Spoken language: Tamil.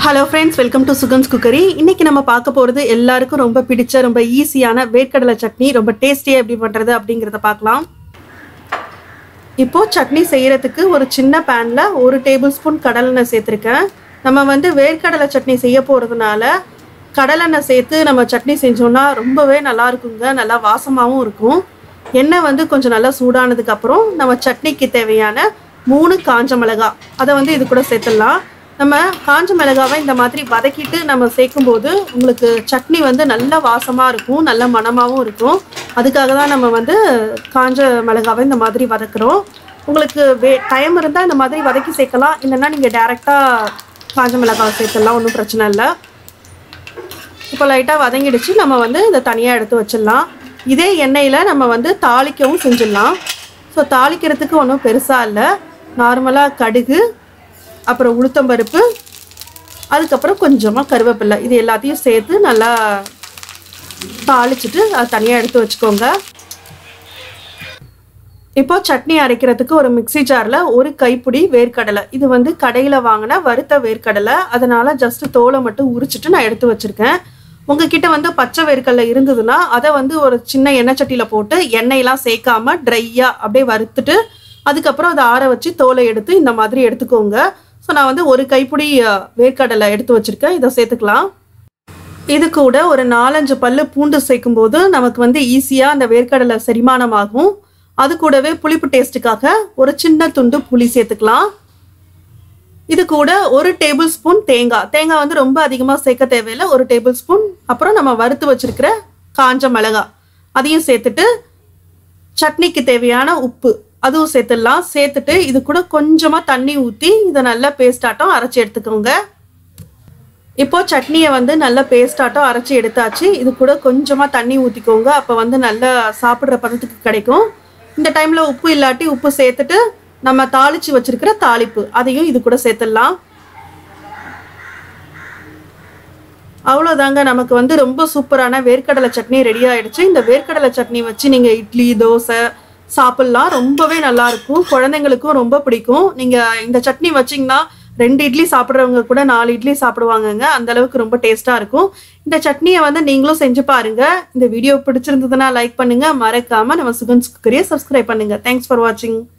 hello friends welcome to Sugan's cookery இன்னைக்கு நம்ம பார்க்க போகிறது எல்லாருக்கும் ரொம்ப பிடிச்ச ரொம்ப ஈஸியான வேர்க்கடலை சட்னி ரொம்ப டேஸ்டியாக எப்படி பண்ணுறது அப்படிங்கிறத பார்க்கலாம் இப்போது சட்னி செய்கிறதுக்கு ஒரு சின்ன பேனில் ஒரு டேபிள் ஸ்பூன் கடலெண்ணெய் சேர்த்துருக்கேன் நம்ம வந்து வேர்க்கடலை சட்னி செய்ய போகிறதுனால கடலெண்ணெய் சேர்த்து நம்ம சட்னி செஞ்சோம்னா ரொம்பவே நல்லா இருக்குங்க நல்லா வாசமாகவும் இருக்கும் எண்ணெய் வந்து கொஞ்சம் நல்லா சூடானதுக்கப்புறம் நம்ம சட்னிக்கு தேவையான மூணு காஞ்ச மிளகா அதை வந்து இது கூட சேர்த்துடலாம் நம்ம காஞ்ச மிளகாவை இந்த மாதிரி வதக்கிட்டு நம்ம சேர்க்கும்போது உங்களுக்கு சட்னி வந்து நல்ல வாசமாக இருக்கும் நல்ல மணமாகவும் இருக்கும் அதுக்காக தான் நம்ம வந்து காஞ்ச மிளகாவை இந்த மாதிரி வதக்குறோம் உங்களுக்கு வே டைம் இருந்தால் இந்த மாதிரி வதக்கி சேர்க்கலாம் இல்லைன்னா நீங்கள் டேரெக்டாக காஞ்ச மிளகாவை சேர்த்துடலாம் ஒன்றும் பிரச்சனை இல்லை இப்போ லைட்டாக வதங்கிடுச்சு நம்ம வந்து இதை தனியாக எடுத்து வச்சிடலாம் இதே எண்ணெயில் நம்ம வந்து தாளிக்கவும் செஞ்சிடலாம் ஸோ தாளிக்கிறதுக்கு ஒன்றும் பெருசாக இல்லை நார்மலாக கடுகு அப்புறம் உளுத்தம்பருப்பு அதுக்கப்புறம் கொஞ்சமாக கருவேப்பிலை இது எல்லாத்தையும் சேர்த்து நல்லா தாளிச்சிட்டு அதை தனியாக எடுத்து வச்சுக்கோங்க இப்போ சட்னி அரைக்கிறதுக்கு ஒரு மிக்ஸி ஜாரில் ஒரு கைப்பிடி வேர்க்கடலை இது வந்து கடையில் வாங்கின வறுத்த வேர்க்கடலை அதனால் ஜஸ்ட்டு தோலை மட்டும் உரிச்சிட்டு நான் எடுத்து வச்சுருக்கேன் உங்ககிட்ட வந்து பச்சை வேர்க்கடலை இருந்ததுன்னா அதை வந்து ஒரு சின்ன எண்ணெய் சட்டியில் போட்டு எண்ணெயெல்லாம் சேர்க்காம ட்ரையாக அப்படியே வறுத்துட்டு அதுக்கப்புறம் அதை ஆற வச்சு தோலை எடுத்து இந்த மாதிரி எடுத்துக்கோங்க ஸோ நான் வந்து ஒரு கைப்பிடி அஹ், வேர்க்கடலை எடுத்து வச்சுருக்கேன் இதை சேர்த்துக்கலாம் இது கூட ஒரு நாலஞ்சு பல்லு பூண்டு சேர்க்கும்போது நமக்கு வந்து ஈஸியாக அந்த வேர்க்கடலை செரிமானமாகும் அது கூடவே புளிப்பு டேஸ்ட்டுக்காக ஒரு சின்ன துண்டு புளி சேர்த்துக்கலாம் இது கூட ஒரு டேபிள் ஸ்பூன் தேங்காய் தேங்காய் வந்து ரொம்ப அதிகமாக சேர்க்க தேவையில்லை ஒரு டேபிள் ஸ்பூன் அப்புறம் நம்ம வறுத்து வச்சிருக்கிற காஞ்ச மிளகாய் அதையும் சேர்த்துட்டு சட்னிக்கு தேவையான உப்பு அதுவும் சேர்த்துடலாம் சேர்த்துட்டு இது கூட கொஞ்சமாக தண்ணி ஊற்றி இதை நல்லா பேஸ்டாட்டம் அரைச்சி எடுத்துக்கோங்க இப்போ சட்னியை வந்து நல்ல பேஸ்டாட்டம் அரைச்சி எடுத்தாச்சு இது கூட கொஞ்சமாக தண்ணி ஊற்றிக்கோங்க அப்போ வந்து நல்லா சாப்பிட்ற பதத்துக்கு கிடைக்கும் இந்த டைமில் உப்பு இல்லாட்டி உப்பு சேர்த்துட்டு நம்ம தாளித்து வச்சிருக்கிற தாளிப்பு அதையும் இது கூட சேர்த்துடலாம் அவ்வளோதாங்க நமக்கு வந்து ரொம்ப சூப்பரான வேர்க்கடலை சட்னி ரெடி ஆயிடுச்சு இந்த வேர்க்கடலை சட்னி வச்சு நீங்கள் இட்லி தோசை சாப்பிட்லாம் ரொம்பவே நல்லா இருக்கும் குழந்தைங்களுக்கும் ரொம்ப பிடிக்கும் நீங்கள் இந்த சட்னி வச்சிங்கன்னா ரெண்டு இட்லி சாப்பிட்றவங்க கூட நாலு இட்லி சாப்பிடுவாங்கங்க அந்த அளவுக்கு ரொம்ப டேஸ்ட்டாக இருக்கும் இந்த சட்னியை வந்து நீங்களும் செஞ்சு பாருங்க இந்த வீடியோ பிடிச்சிருந்ததுன்னா லைக் பண்ணுங்க மறக்காம நம்ம சுகன்ஸ் குக்கரியை சப்ஸ்கிரைப் பண்ணுங்க தேங்க்ஸ் ஃபார் வாட்சிங்